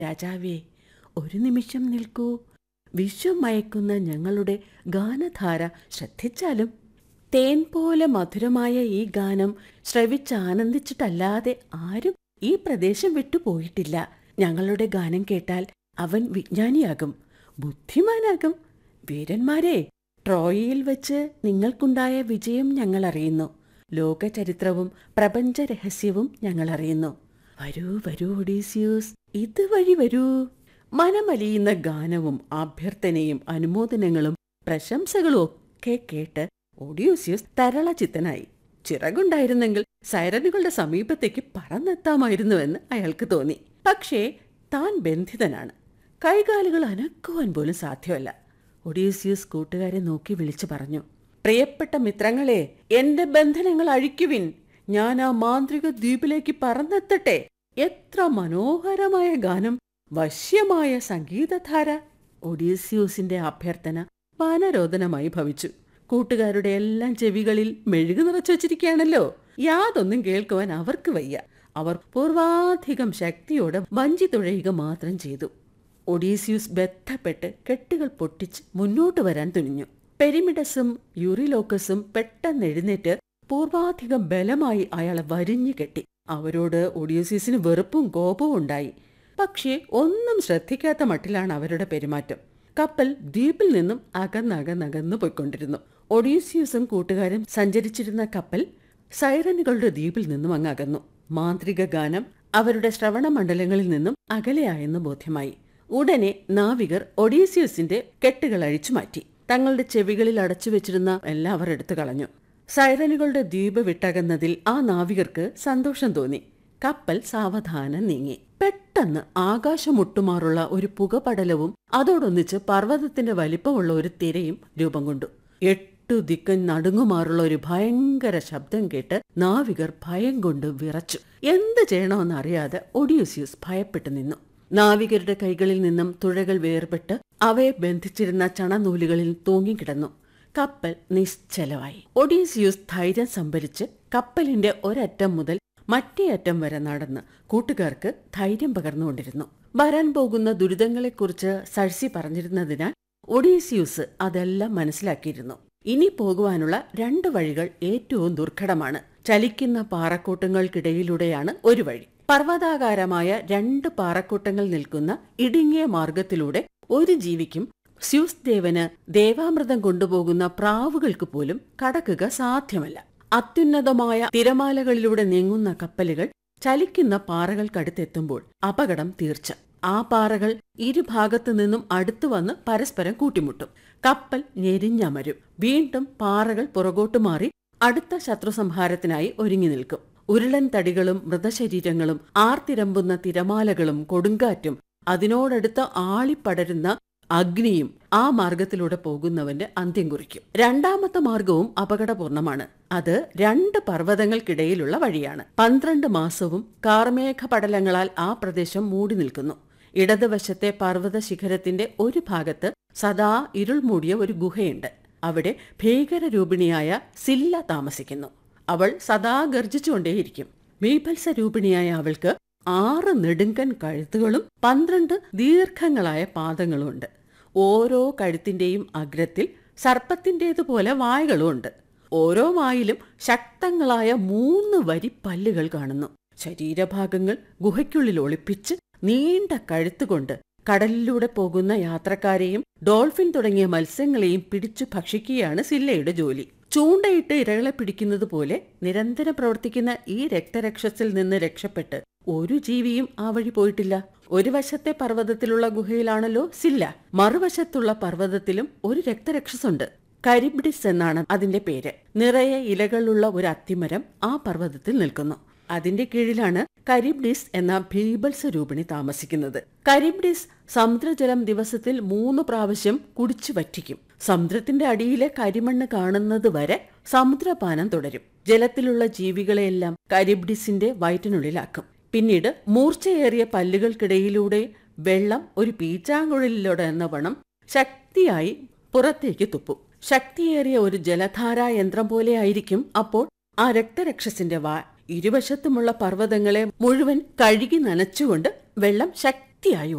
രാജാവേ ഒരു നിമിഷം നിൽക്കൂ വിശ്വം മയക്കുന്ന ഞങ്ങളുടെ ഗാനധാര ശ്രദ്ധിച്ചാലും തേൻ പോലെ മധുരമായ ഈ ഗാനം ശ്രവിച്ചാനന്ദിച്ചിട്ടല്ലാതെ ആരും ഈ പ്രദേശം വിട്ടുപോയിട്ടില്ല ഞങ്ങളുടെ ഗാനം കേട്ടാൽ അവൻ വിജ്ഞാനിയാകും ബുദ്ധിമാനാകും വീരന്മാരെ ട്രോയയിൽ വെച്ച് നിങ്ങൾക്കുണ്ടായ വിജയം ഞങ്ങൾ അറിയുന്നു ലോകചരിത്രവും പ്രപഞ്ച രഹസ്യവും ഞങ്ങൾ അറിയുന്നു വരൂ വരൂ ഒഡീസിയൂസ് ഇതുവഴി വരൂ മനമലിയുന്ന ഗാനവും അഭ്യർത്ഥനയും അനുമോദനങ്ങളും പ്രശംസകളും ഒക്കെ കേട്ട് ഒഡിയോസിയസ് തരളചിത്തനായി ചിറകുണ്ടായിരുന്നെങ്കിൽ സൈറനുകളുടെ സമീപത്തേക്ക് പറന്നെത്താമായിരുന്നുവെന്ന് അയാൾക്ക് തോന്നി പക്ഷേ താൻ ബന്ധിതനാണ് കൈകാലുകൾ അനക്കുവാൻ പോലും സാധ്യമല്ല ഒഡീസിയസ് കൂട്ടുകാരെ നോക്കി വിളിച്ചു പറഞ്ഞു പ്രിയപ്പെട്ട മിത്രങ്ങളെ എന്റെ ബന്ധനങ്ങൾ അഴിക്കുവിൻ ഞാൻ ആ മാന്ത്രിക ദ്വീപിലേക്ക് പറന്നെത്തട്ടെ എത്ര മനോഹരമായ ഗാനം വശ്യമായ സംഗീതധാര ഒഡീസിയൂസിന്റെ അഭ്യർത്ഥന വാനരോധനമായി ഭവിച്ചു കൂട്ടുകാരുടെ എല്ലാം ചെവികളിൽ മെഴുകു നിറച്ചു വച്ചിരിക്കുകയാണല്ലോ യാതൊന്നും കേൾക്കുവാൻ അവർക്ക് വയ്യ അവർ പൂർവാധികം ശക്തിയോടെ വഞ്ചി തുഴയുക മാത്രം ചെയ്തു ഒഡീസിയൂസ് ബന്ധപ്പെട്ട് കെട്ടുകൾ പൊട്ടിച്ച് മുന്നോട്ട് വരാൻ തുനിഞ്ഞു പെരിമിഡസും യൂറിലോക്കസും പെട്ടെന്ന് എഴുന്നേറ്റ് പൂർവാധികം ബലമായി അയാളെ വരിഞ്ഞു കെട്ടി അവരോട് ഒഡീസിയസിന് വെറുപ്പും കോപവും ഉണ്ടായി പക്ഷേ ഒന്നും ശ്രദ്ധിക്കാത്ത മട്ടിലാണ് അവരുടെ പെരുമാറ്റം കപ്പൽ ദ്വീപിൽ നിന്നും അകന്നകന്നകന്നു പോയിക്കൊണ്ടിരുന്നു ഒഡീസിയസും കൂട്ടുകാരും സഞ്ചരിച്ചിരുന്ന കപ്പൽ സൈറനുകളുടെ ദ്വീപിൽ നിന്നും അങ്ങ് അകന്നു മാന്ത്രിക ഗാനം അവരുടെ ശ്രവണ മണ്ഡലങ്ങളിൽ നിന്നും അകലെയായെന്ന് ബോധ്യമായി ഉടനെ നാവികർ ഒഡീസിയസിന്റെ കെട്ടുകൾ അഴിച്ചു മാറ്റി തങ്ങളുടെ ചെവികളിൽ അടച്ചു വെച്ചിരുന്ന എല്ലാം അവർ എടുത്തു കളഞ്ഞു സൈറനുകളുടെ ദ്വീപ് വിട്ടകന്നതിൽ ആ നാവികർക്ക് സന്തോഷം തോന്നി കപ്പൽ സാവധാനം നീങ്ങി പെട്ടെന്ന് ആകാശമൊട്ടുമാറുള്ള ഒരു പുകപടലവും അതോടൊന്നിച്ച് പർവ്വതത്തിന്റെ വലിപ്പമുള്ള ഒരു തിരയും രൂപം കൊണ്ടു എട്ടു ദിക്കൻ നടുങ്ങുമാറുള്ള ഒരു ഭയങ്കര ശബ്ദം കേട്ട് നാവികർ ഭയം കൊണ്ട് വിറച്ചു എന്ത് ചെയ്യണമെന്ന് അറിയാതെ ഒഡിയൂസിയസ് ഭയപ്പെട്ടു നിന്നു നാവികരുടെ കൈകളിൽ നിന്നും തുഴകൾ വേർപെട്ട് അവയെ ബന്ധിച്ചിരുന്ന ചണനൂലുകളിൽ തൂങ്ങിക്കിടന്നു കപ്പൽ നിശ്ചലമായി ഒഡീസിയൂസ് ധൈര്യം സംഭരിച്ച് കപ്പലിന്റെ ഒരറ്റം മുതൽ മറ്റേ അറ്റം വരെ നടന്ന് കൂട്ടുകാർക്ക് ധൈര്യം പകർന്നുകൊണ്ടിരുന്നു വരാൻ പോകുന്ന ദുരിതങ്ങളെക്കുറിച്ച് സഴ്സി പറഞ്ഞിരുന്നതിനാൽ ഒഡീസിയൂസ് അതെല്ലാം മനസ്സിലാക്കിയിരുന്നു ഇനി പോകുവാനുള്ള രണ്ട് വഴികൾ ഏറ്റവും ദുർഘടമാണ് ചലിക്കുന്ന പാറക്കൂട്ടങ്ങൾക്കിടയിലൂടെയാണ് ഒരു വഴി പർവ്വതാകാരമായ രണ്ട് പാറക്കൂട്ടങ്ങൾ നിൽക്കുന്ന ഇടുങ്ങിയ മാർഗത്തിലൂടെ ഒരു ജീവിക്കും സ്യൂസ് ദേവന് ദേവാമൃതം കൊണ്ടുപോകുന്ന പ്രാവുകൾക്ക് പോലും കടക്കുക സാധ്യമല്ല അത്യുന്നതമായ തിരമാലകളിലൂടെ നീങ്ങുന്ന കപ്പലുകൾ ചലിക്കുന്ന പാറകൾക്കടുത്തെത്തുമ്പോൾ അപകടം തീർച്ച ആ പാറകൾ ഇരുഭാഗത്തു നിന്നും അടുത്തു വന്ന് പരസ്പരം കൂട്ടിമുട്ടും കപ്പൽ ഞെരിഞ്ഞമരും വീണ്ടും പാറകൾ പുറകോട്ടു മാറി അടുത്ത ശത്രുസംഹാരത്തിനായി ഒരുങ്ങി നിൽക്കും ഉരുളൻ തടികളും മൃതശരീരങ്ങളും ആർത്തിരമ്പുന്ന തിരമാലകളും കൊടുങ്കാറ്റും അതിനോടടുത്ത് ആളിപ്പടരുന്ന അഗ്നിയും ആ മാർഗത്തിലൂടെ പോകുന്നവന്റെ അന്ത്യം കുറിക്കും രണ്ടാമത്തെ മാർഗവും അപകടപൂർണമാണ് അത് രണ്ട് പർവ്വതങ്ങൾക്കിടയിലുള്ള വഴിയാണ് പന്ത്രണ്ട് മാസവും കാർമേഘ പടലങ്ങളാൽ ആ പ്രദേശം മൂടി നിൽക്കുന്നു ഇടതുവശത്തെ പർവ്വത ശിഖരത്തിന്റെ ഒരു ഭാഗത്ത് സദാ ഇരുൾ മൂടിയ ഒരു ഗുഹയുണ്ട് അവിടെ ഭീകരരൂപിണിയായ സില്ല താമസിക്കുന്നു അവൾ സദാ ഗർജിച്ചുകൊണ്ടേയിരിക്കും മീഭത്സ രൂപിണിയായ അവൾക്ക് ആറ് നെടുങ്കൻ കഴുത്തുകളും പന്ത്രണ്ട് ദീർഘങ്ങളായ പാദങ്ങളുമുണ്ട് ഓരോ കഴുത്തിന്റെയും അഗ്രത്തിൽ സർപ്പത്തിൻ്റേതുപോലെ വായകളുമുണ്ട് ഓരോ വായിലും ശക്തങ്ങളായ മൂന്ന് വരി പല്ലുകൾ കാണുന്നു ശരീരഭാഗങ്ങൾ ഗുഹയ്ക്കുള്ളിൽ ഒളിപ്പിച്ച് നീണ്ട കഴുത്തുകൊണ്ട് കടലിലൂടെ പോകുന്ന യാത്രക്കാരെയും ഡോൾഫിൻ തുടങ്ങിയ മത്സ്യങ്ങളെയും പിടിച്ചു ഭക്ഷിക്കുകയാണ് സില്ലയുടെ ജോലി ചൂണ്ടയിട്ട് ഇരകളെ പിടിക്കുന്നത് പോലെ നിരന്തരം പ്രവർത്തിക്കുന്ന ഈ രക്തരക്ഷസിൽ നിന്ന് രക്ഷപ്പെട്ട് ഒരു ജീവിയും ആ വഴി പോയിട്ടില്ല ഒരു വശത്തെ പർവ്വതത്തിലുള്ള ഗുഹയിലാണല്ലോ സില്ല മറുവശത്തുള്ള പർവ്വതത്തിലും ഒരു രക്തരക്ഷസുണ്ട് കരിബ്ഡിസ് എന്നാണ് അതിന്റെ പേര് നിറയെ ഇലകളുള്ള ഒരു അത്തിമരം ആ പർവ്വതത്തിൽ നിൽക്കുന്നു അതിന്റെ കീഴിലാണ് കരിബ്ഡിസ് എന്ന ഭീബത്സ രൂപിണി താമസിക്കുന്നത് കരിബ്ഡിസ് സമുദ്രജലം ദിവസത്തിൽ മൂന്ന് പ്രാവശ്യം കുടിച്ചു വറ്റിക്കും സമുദ്രത്തിന്റെ അടിയിലെ കരിമണ്ണ് കാണുന്നത് വരെ സമുദ്രപാനം തുടരും ജലത്തിലുള്ള ജീവികളെയെല്ലാം കരിബ്ഡിസിന്റെ വയറ്റിനുള്ളിലാക്കും പിന്നീട് മൂർച്ചയേറിയ പല്ലുകൾക്കിടയിലൂടെ വെള്ളം ഒരു പീച്ചാങ്കുഴലിലൂടെ എന്ന വണ്ണം ശക്തിയായി പുറത്തേക്ക് തുപ്പും ശക്തിയേറിയ ഒരു ജലധാരാ യന്ത്രം പോലെയായിരിക്കും അപ്പോൾ ആ രക്തരക്ഷസിന്റെ വാ ഇരുവശത്തുമുള്ള പർവ്വതങ്ങളെ മുഴുവൻ കഴുകി നനച്ചുകൊണ്ട് വെള്ളം ശക്തി വൃത്തിയായി